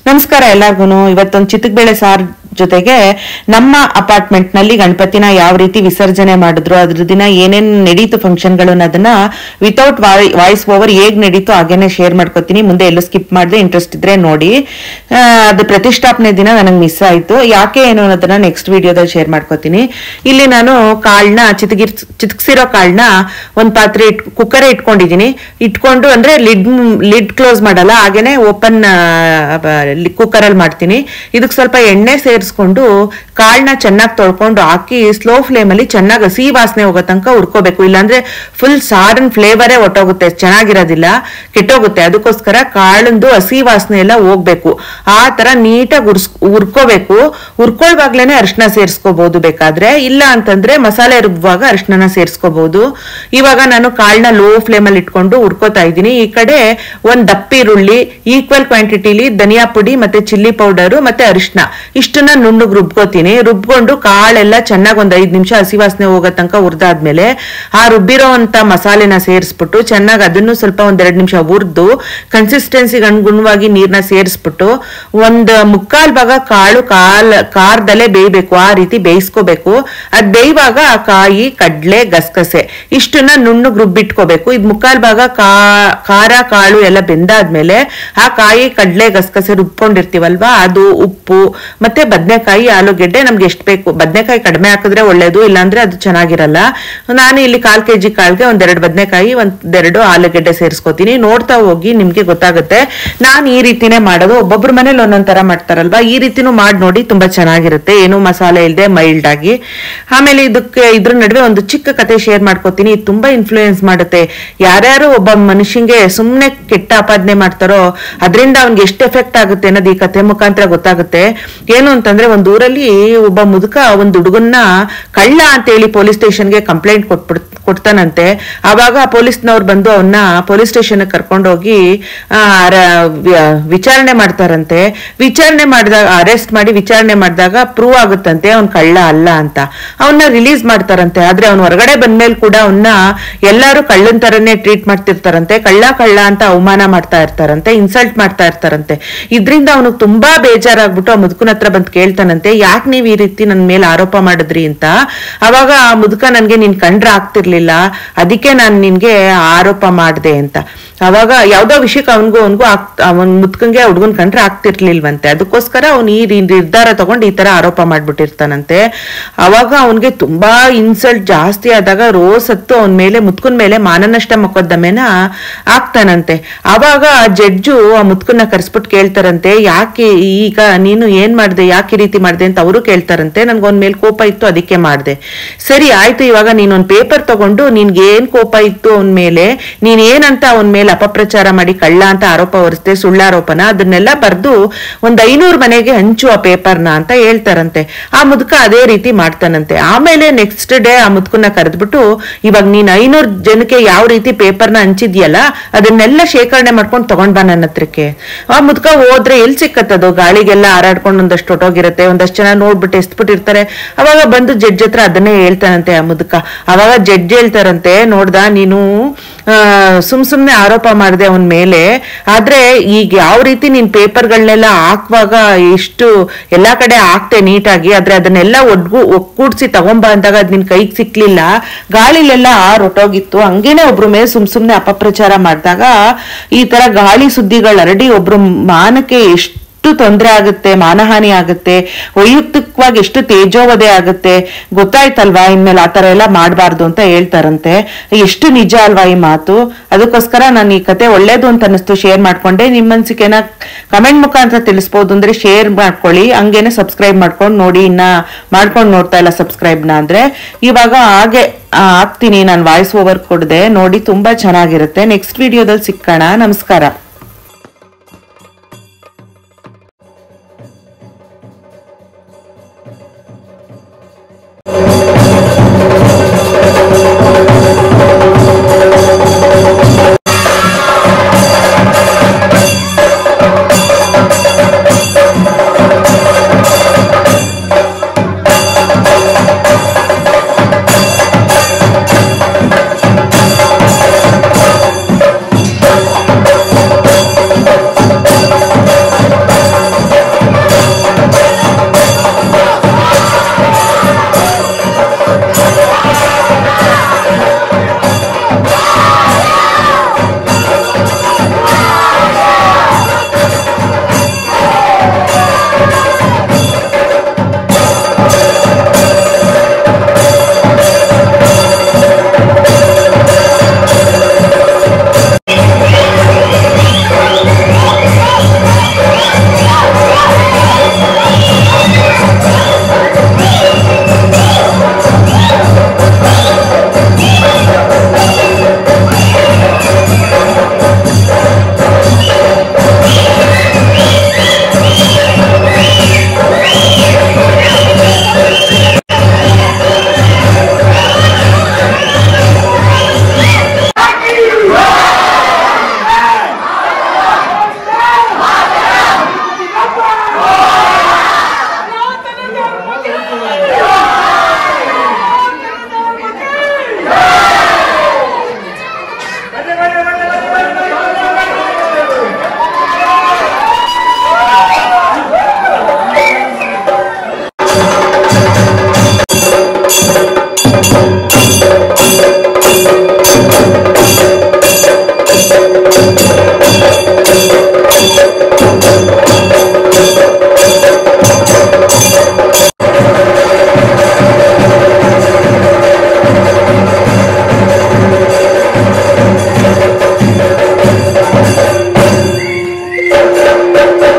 ನಮಸ್ಕಾರ ಎಲ್ಲಾರ್ಗು ಇವತ್ತೊಂದು ಚಿತ್ತಕಬೇಳೆ ಸಾರ್ ಜೊತೆಗೆ ನಮ್ಮ ಅಪಾರ್ಟ್ಮೆಂಟ್ ನಲ್ಲಿ ಗಣಪತಿನ ಯಾವ ರೀತಿ ವಿಸರ್ಜನೆ ಮಾಡಿದ್ರು ಅದ್ರ ದಿನ ಏನೇನ್ ನಡೀತು ಫಂಕ್ಷನ್ಗಳು ಅನ್ನೋದನ್ನ ವಿತೌಟ್ ವಾಯ್ಸ್ ಓವರ್ ಹೇಗ್ ನಡೀತು ಹಾಗೇನೆ ಶೇರ್ ಮಾಡ್ಕೋತೀನಿ ಮುಂದೆ ಎಲ್ಲೂ ಸ್ಕಿಪ್ ಮಾಡಿದ್ರೆ ಇಂಟ್ರೆಸ್ಟ್ ಇದ್ರೆ ನೋಡಿ ಆ, ಅದು ಪ್ರತಿಷ್ಠಾಪನೆ ದಿನ ನನಗೆ ಮಿಸ್ ಆಯ್ತು ಯಾಕೆ ಏನು ಅನ್ನೋದನ್ನ ನೆಕ್ಸ್ಟ್ ವಿಡಿಯೋದಲ್ಲಿ ಶೇರ್ ಮಾಡ್ಕೋತೀನಿ ಇಲ್ಲಿ ನಾನು ಕಾಳನ್ನ ಚಿತಗಿರ್ ಚಿತ್ಕಿಸಿರೋ ಕಾಳನ್ನ ಒಂದ್ ಪಾತ್ರೆ ಇಟ್ ಕುಕ್ಕರ್ ಇಟ್ಕೊಂಡಿದೀನಿ ಇಟ್ಕೊಂಡು ಅಂದ್ರೆ ಲಿಡ್ ಲಿಡ್ ಕ್ಲೋಸ್ ಮಾಡಲ್ಲ ಹಾಗೇನೆ ಓಪನ್ ಕುಕ್ಕರ್ ಅಲ್ಲಿ ಮಾಡ್ತೀನಿ ಇದಕ್ಕೆ ಸ್ವಲ್ಪ ಎಣ್ಣೆ ಸೇರಿಸ್ಕೊಂಡು ಕಾಳನ್ನ ಚೆನ್ನಾಗಿ ತೊಳ್ಕೊಂಡು ಹಾಕಿ ಸ್ಲೋ ಫ್ಲೇಮ್ ಅಲ್ಲಿ ಚೆನ್ನಾಗಿ ಹಸಿ ವಾಸನೆ ಹೋಗೋ ತನಕ ಹುರ್ಕೋಬೇಕು ಇಲ್ಲಾಂದ್ರೆ ಫುಲ್ ಸಾರಿನ ಫ್ಲೇವರೇ ಒಟ್ಟೋಗುತ್ತೆ ಚೆನ್ನಾಗಿರೋದಿಲ್ಲ ಕೆಟ್ಟೋಗುತ್ತೆ ಅದಕ್ಕೋಸ್ಕರ ಕಾಳಂದು ಹಸಿ ವಾಸನೆ ಎಲ್ಲ ಹೋಗ್ಬೇಕು ಆ ತರ ನೀಟಾಗಿ ಉರ್ಸ್ ಹುರ್ಕೋಬೇಕು ಹುರ್ಕೊಳ್ವಾಗ್ಲೇನೆ ಅರಿಶಿನ ಸೇರಿಸ್ಕೋಬಹುದು ಬೇಕಾದ್ರೆ ಇಲ್ಲ ಅಂತಂದ್ರೆ ಮಸಾಲೆ ರುಬ್ಬುವಾಗ ಅರಿಶಿನ ಸೇರಿಸ್ಕೋಬಹುದು ಇವಾಗ ನಾನು ಕಾಳನ್ನ ಲೋ ಫ್ಲೇಮ್ ಅಲ್ಲಿ ಇಟ್ಕೊಂಡು ಹುರ್ಕೋತಾ ಇದ್ದೀನಿ ಈ ಕಡೆ ಒಂದ್ ದಪ್ಪ ಈರುಳ್ಳಿ ಈಕ್ವಲ್ ಕ್ವಾಂಟಿಟಿಲಿ ಧನಿಯಾ ಪುಡಿ ಮತ್ತೆ ಚಿಲ್ಲಿ ಪೌಡರ್ ಮತ್ತೆ ಅರಿಶಿನ ಇಷ್ಟನ್ನ ನುಣ್ಣಗ್ ರುಬ್ಕೋತೀನಿ ರುಬ್ಕೊಂಡು ಕಾಳೆಲ್ಲ ಚೆನ್ನಾಗಿ ಒಂದ್ ಐದ್ ನಿಮಿಷ ಹಸಿ ವಾಸನೆ ಹೋಗೋ ತನಕ ಹುರಿದಾದ್ಮೇಲೆ ಆ ರುಬ್ಬಿರೋಂತ ಮಸಾಲೆನ ಸೇರಿಸ್ಬಿಟ್ಟು ಚೆನ್ನಾಗಿ ಅದನ್ನು ಸ್ವಲ್ಪ ಒಂದೆರಡು ನಿಮಿಷ ಹುರಿದು ಕನ್ಸಿಸ್ಟೆನ್ಸಿಗೆ ಅನುಗುಣವಾಗಿ ನೀರ್ನ ಸೇರಿಸ್ಬಿಟ್ಟು ಒಂದ್ ಮುಕ್ಕಾಲ್ ಭಾಗ ಕಾಳು ಕಾಲ್ ಖಾರದಲ್ಲೇ ಬೇಯ್ಬೇಕು ಆ ರೀತಿ ಬೇಯಿಸ್ಕೋಬೇಕು ಅದ್ ಬೇಯುವಾಗ ಆ ಕಾಯಿ ಕಡ್ಲೆ ಗಸಗಸೆ ಇಷ್ಟನ್ನ ನುಣ್ಣಗ್ ರುಬ್ಬಿಟ್ಕೋಬೇಕು ಇದ್ ಮುಕ್ಕಾಲ್ ಭಾಗ ಕಾ ಖಾರ ಕಾಳು ಎಲ್ಲ ಬೆಂದಾದ್ಮೇಲೆ ಆ ಕಾಯಿ ಕಡ್ಲೆ ಗಸಗಸೆ ರುಬ್ಕೊಂಡಿರ್ತೀವಲ್ವಾ ಅದು ಉಪ್ಪು ಮತ್ತೆ ಬದನೆಕಾಯಿ ಆಲೂಗೆಡ್ಡೆ ನಮ್ಗೆ ಎಷ್ಟು ಬೇಕು ಬದನೆಕಾಯಿ ಕಡಿಮೆ ಹಾಕಿದ್ರೆ ಒಳ್ಳೇದು ಇಲ್ಲಾಂದ್ರೆ ಅದು ಚೆನ್ನಾಗಿರಲ್ಲ ನಾನು ಇಲ್ಲಿ ಕಾಲ್ ಕೆಜಿ ಕಾಳ್ಗೆ ಒಂದೆರಡು ಬದನೆಕಾಯಿ ಒಂದೆರಡು ಆಲೂಗೆಡ್ಡೆ ಸೇರಿಸ್ಕೋತೀನಿ ನೋಡ್ತಾ ಹೋಗಿ ನಿಮ್ಗೆ ಗೊತ್ತಾಗುತ್ತೆ ನಾನು ಈ ರೀತಿನೇ ಮಾಡೋದು ಒಬ್ಬೊಬ್ರ ಮನೇಲಿ ಒಂದೊಂದ್ ತರ ಮಾಡ್ತಾರಲ್ವಾ ಈ ರೀತಿನೂ ಮಾಡಿ ನೋಡಿ ತುಂಬಾ ಚೆನ್ನಾಗಿರುತ್ತೆ ಏನು ಮಸಾಲೆ ಇಲ್ಲದೆ ಮೈಲ್ಡ್ ಆಗಿ ಆಮೇಲೆ ಇದಕ್ಕೆ ಇದ್ರ ನಡುವೆ ಒಂದು ಚಿಕ್ಕ ಕತೆ ಶೇರ್ ಮಾಡ್ಕೋತೀನಿ ಇದು ತುಂಬಾ ಇನ್ಫ್ಲೂಯೆನ್ಸ್ ಮಾಡುತ್ತೆ ಯಾರ್ಯಾರು ಒಬ್ಬ ಮನುಷ್ಯಂಗೆ ಸುಮ್ನೆ ಕೆಟ್ಟ ಆಪಾದನೆ ಮಾಡ್ತಾರೋ ಅದರಿಂದ ಅವ್ನಿಗೆ ಎಷ್ಟು ಎಫೆಕ್ಟ್ ಆಗುತ್ತೆ ಅನ್ನೋದು ಈ ಕತೆ ಮುಖಾಂತರ ಗೊತ್ತಾಗುತ್ತೆ ಏನು ಅಂತಂದ್ರೆ ಒಂದ್ ಊರಲ್ಲಿ ಒಬ್ಬ ಮುದುಕ ಒಂದ್ ಹುಡುಗನ್ನ ಕಳ್ಳ ಅಂತೇಳಿ ಪೊಲೀಸ್ ಸ್ಟೇಷನ್ಗೆ ಕಂಪ್ಲೇಂಟ್ ಕೊಟ್ಬಿಡ್ ಕೊಡ್ತಾನಂತೆ ಆವಾಗ ಪೊಲೀಸ್ನವ್ರು ಬಂದು ಅವನ್ನ ಪೊಲೀಸ್ ಸ್ಟೇಷನ್ ಕರ್ಕೊಂಡೋಗಿ ಆ, ರ- ವಿ- ವಿಚಾರಣೆ ಮಾಡ್ತಾರಂತೆ ವಿಚಾರಣೆ ಮಾಡಿದಾಗ ಅರೆಸ್ಟ್ ಮಾಡಿ ವಿಚಾರಣೆ ಮಾಡಿದಾಗ ಪ್ರೂವ್ ಆಗುತ್ತಂತೆ ಅವ್ನ್ ಕಳ್ಳ ಅಲ್ಲ ಅಂತ ಅವನ್ನ ರಿಲೀಸ್ ಮಾಡ್ತಾರಂತೆ ಆದ್ರೆ ಅವ್ನ ಹೊರಗಡೆ ಬಂದ್ಮೇಲೆ ಕೂಡ ಅವನ್ನ ಎಲ್ಲಾರು ಕಳ್ಳನ್ ತರನೇ ಟ್ರೀಟ್ ಮಾಡ್ತಿರ್ತಾರಂತೆ ಕಳ್ಳ ಕಳ್ಳ ಅಂತ ಅವಮಾನ ಮಾಡ್ತಾ ಇರ್ತಾರಂತೆ ಇನ್ಸಲ್ಟ್ ಮಾಡ್ತಾ ಇರ್ತಾರಂತೆ ಇದ್ರಿಂದ ಅವನು ತುಂಬಾ ಬೇಜಾರಾಗ್ಬಿಟ್ಟು ಆ ಮುದುಕನ ಹತ್ರ ಬಂದು ಕೇಳ್ತಾನಂತೆ ಯಾಕೆ ನೀವ್ ಈ ರೀತಿ ನನ್ ಮೇಲೆ ಆರೋಪ ಮಾಡಿದ್ರಿ ಅಂತ ಅವಾಗ ಆ ಮುದುಕ ನನ್ಗೆ ನೀನ್ ಕಂಡ್ರೆ ಆಗ್ತಿರ್ಲಿಲ್ಲ ಅದಕ್ಕೆ ನಾನ್ ನಿನ್ಗೆ ಆರೋಪ ಮಾಡ್ದೆ ಅಂತ ಅವಾಗ ಯಾವ್ದೋ ವಿಷಯಕ್ಕೆ ಅವನ್ಗೂ ಅವನ್ಗೂ ಅವನ್ ಮುದ್ಕಂಗೆ ಹುಡ್ಗನ್ ಕಂಡ್ರೆ ಆಗ್ತಿರ್ಲಿಲ್ವಂತೆ ಅದಕ್ಕೋಸ್ಕರ ಅವ್ನು ಈ ರೀ- ನಿರ್ಧಾರ ತಗೊಂಡು ಈ ತರ ಆರೋಪ ಮಾಡ್ಬಿಟ್ಟಿರ್ತಾನಂತೆ ಅವಾಗ ಅವನ್ಗೆ ತುಂಬಾ ಇನ್ಸಲ್ಟ್ ಜಾಸ್ತಿ ಆದಾಗ ರೋಸ್ ಹತ್ತು ಅವನ ಮೇಲೆ ಮುತ್ಕನ್ ಮೇಲೆ ಮಾನನಷ್ಟ ಮೊಕದ್ದಮೆನ ಆಗ್ತಾನಂತೆ ಅವಾಗ ಜಡ್ಜು ಆ ಮುತ್ಕನ್ನ ಕರ್ಸ್ಬಿಟ್ಟು ಕೇಳ್ತಾರಂತೆ ಯಾಕೆ ಈಗ ನೀನು ಏನ್ ಮಾಡ್ದೆ ಯಾಕೆ ಈ ರೀತಿ ಮಾಡ್ದೆ ಅಂತ ಅವರು ಕೇಳ್ತಾರಂತೆ ನನ್ಗೊಂದ್ ಮೇಲೆ ಕೋಪ ಇತ್ತು ಅದಕ್ಕೆ ಮಾಡ್ದೆ ಸರಿ ಆಯ್ತು ಇವಾಗ ನೀನೊಂದ್ ಪೇಪರ್ ತಗೊಂಡು ನಿನ್ಗೆ ಏನ್ ಕೋಪ ಇತ್ತು ಅವನ್ ಮೇಲೆ ನೀನ್ ಏನಂತ ಅವನ್ ಮೇಲೆ ಅಪಪ್ರಚಾರ ಮಾಡಿ ಕಳ್ಳ ಅಂತ ಆರೋಪ ಹೊರಿಸ್ದೆ ಸುಳ್ಳಾರೋಪನ ಅದನ್ನೆಲ್ಲ ಬರ್ದು ಒಂದ್ ಐನೂರು ಮನೆಗೆ ಹಂಚು ಆ ಪೇಪರ್ನ ಅಂತ ಹೇಳ್ತಾರಂತೆ ಆ ಮುದುಕ ಅದೇ ರೀತಿ ಮಾಡ್ತಾನಂತೆ ಆಮೇಲೆ ನೆಕ್ಸ್ಟ್ ಡೇ ಆ ಮುದುಕನ್ನ ಕರೆದ್ಬಿಟ್ಟು ಇವಾಗ ನೀನ್ ಐನೂರು ಜನಕ್ಕೆ ಯಾವ ರೀತಿ ಪೇಪರ್ನ ಹಂಚಿದ್ಯಲ್ಲ ಅದನ್ನೆಲ್ಲ ಶೇಖರಣೆ ಮಾಡ್ಕೊಂಡು ತಗೊಂಡ್ ಬಾ ನನ್ನ ಹತ್ರಕ್ಕೆ ಆ ಮುದುಕ ಹೋದ್ರೆ ಎಲ್ ಸಿಕ್ಕತ್ತದು ಗಾಳಿಗೆಲ್ಲ ಹಾರಾಡ್ಕೊಂಡು ಒಂದಷ್ಟು ಹೊಟ್ಟೋಗಿರುತ್ತೆ ಒಂದಷ್ಟು ಜನ ನೋಡ್ಬಿಟ್ಟು ಎಸ್ಬಿಟ್ಟಿರ್ತಾರೆ ಅವಾಗ ಬಂದು ಜಡ್ಜ್ ಹತ್ರ ಅದನ್ನೇ ಹೇಳ್ತಾನಂತೆ ಆ ಮುದುಕ ಅವಾಗ ಜಡ್ಜ್ ಹೇಳ್ತಾರಂತೆ ನೋಡ್ದ ನೀನು ಆ, ಸುಮ್ ಸುಮ್ನೆ ಆರೋಪ ಮಾಡಿದೆ ಅವನ್ ಮೇಲೆ ಆದ್ರೆ ಈಗ ಯಾವ ರೀತಿ ನೀನ್ ಪೇಪರ್ಗಳನ್ನೆಲ್ಲ ಹಾಕುವಾಗ ಎಷ್ಟು ಎಲ್ಲಾ ಕಡೆ ಹಾಕ್ತೆ ನೀಟಾಗಿ ಆದ್ರೆ ಅದನ್ನೆಲ್ಲ ಒಡ್ಗು ಒಕ್ಕೂಡ್ಸಿ ತಗೊಂಬ ಅಂದಾಗ ಅದ್ ನಿನ್ ಕೈಗೆ ಸಿಕ್ಲಿಲ್ಲ ಗಾಳಿಲೆಲ್ಲ ಹೊಟ್ಟೋಗಿತ್ತು ಹಂಗೇನೆ ಒಬ್ರು ಮೇಲೆ ಸುಮ್ ಸುಮ್ನೆ ಅಪಪ್ರಚಾರ ಮಾಡಿದಾಗ ಈ ತರ ಗಾಳಿ ಸುದ್ದಿಗಳು ಹರಡಿ ಒಬ್ರು ಮಾನಕ್ಕೆ ಎಷ್ಟು ಎಷ್ಟು ತೊಂದರೆ ಆಗುತ್ತೆ ಮಾನಹಾನಿ ಆಗುತ್ತೆ ವೈಯಕ್ತಿಕವಾಗಿ ಎಷ್ಟು ತೇಜೋವಧೆ ಆಗುತ್ತೆ ಗೊತ್ತಾಯ್ತಲ್ವಾ ಇನ್ಮೇಲೆ ಆ ತರ ಎಲ್ಲ ಮಾಡಬಾರ್ದು ಅಂತ ಹೇಳ್ತಾರಂತೆ ಎಷ್ಟು ನಿಜ ಅಲ್ವಾ ಈ ಮಾತು ಅದಕ್ಕೋಸ್ಕರ ನಾನು ಈ ಕತೆ ಒಳ್ಳೇದು ಅಂತ ಅನಿಸ್ತು ಶೇರ್ ಮಾಡ್ಕೊಂಡೆ ನಿಮ್ಮ ಅನ್ಸಿಕೆನ ಕಮೆಂಟ್ ಮುಖಾಂತರ ತಿಳಿಸ್ಬೋದು ಅಂದ್ರೆ ಶೇರ್ ಮಾಡ್ಕೊಳ್ಳಿ ಹಂಗೇನೆ ಸಬ್ಸ್ಕ್ರೈಬ್ ಮಾಡ್ಕೊಂಡು ನೋಡಿ ಇನ್ನ ಮಾಡ್ಕೊಂಡು ನೋಡ್ತಾ ಇಲ್ಲ ಸಬ್ಸ್ಕ್ರೈಬ್ನ ಅಂದ್ರೆ ಇವಾಗ ಹಾಗೆ ಆ, ಹಾಕ್ತೀನಿ ನಾನು ವಾಯ್ಸ್ ಓವರ್ ಕೊಡದೆ ನೋಡಿ ತುಂಬಾ ಚೆನ್ನಾಗಿರುತ್ತೆ ನೆಕ್ಸ್ಟ್ ವಿಡಿಯೋದಲ್ಲಿ ಸಿಕ್ಕಣ ನಮಸ್ಕಾರ ಠಠಠಠ